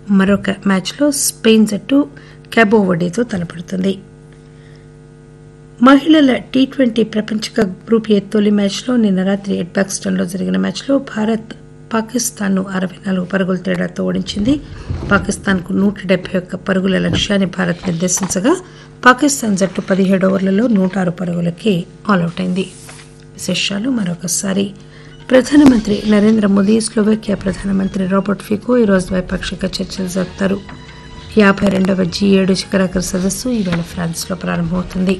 మరొక మ్యాచ్లో స్పెయిన్ జట్టు క్యాబోవర్డేతో తలపడుతుంది మహిళల టీ ట్వంటీ ప్రపంచ కప్ గ్రూప్ ఏ తొలి మ్యాచ్లో నిన్న రాత్రి ఎడ్బాక్స్టన్లో జరిగిన మ్యాచ్లో భారత్ పాకిస్తాన్ను అరవై నాలుగు పరుగుల తేడాతో ఓడించింది పాకిస్తాన్కు నూట డెబ్బై ఒక్క పరుగుల లక్ష్యాన్ని భారత్ నిర్దేశించగా పాకిస్తాన్ జట్టు పదిహేడు ఓవర్లలో నూట ఆరు పరుగులకి ఆలౌట్ అయింది విశేషాలు మరొకసారి ప్రధానమంత్రి నరేంద్ర మోదీ స్లోవేకియా ప్రధానమంత్రి రాబర్ట్ ఫికో ఈరోజు ద్వైపాక్షిక చర్చలు జరుపుతారు యాభై రెండవ జీ ఏడు శిఖరాగ్ర సదస్సు ఈవేళ ఫ్రాన్స్లో ప్రారంభమవుతుంది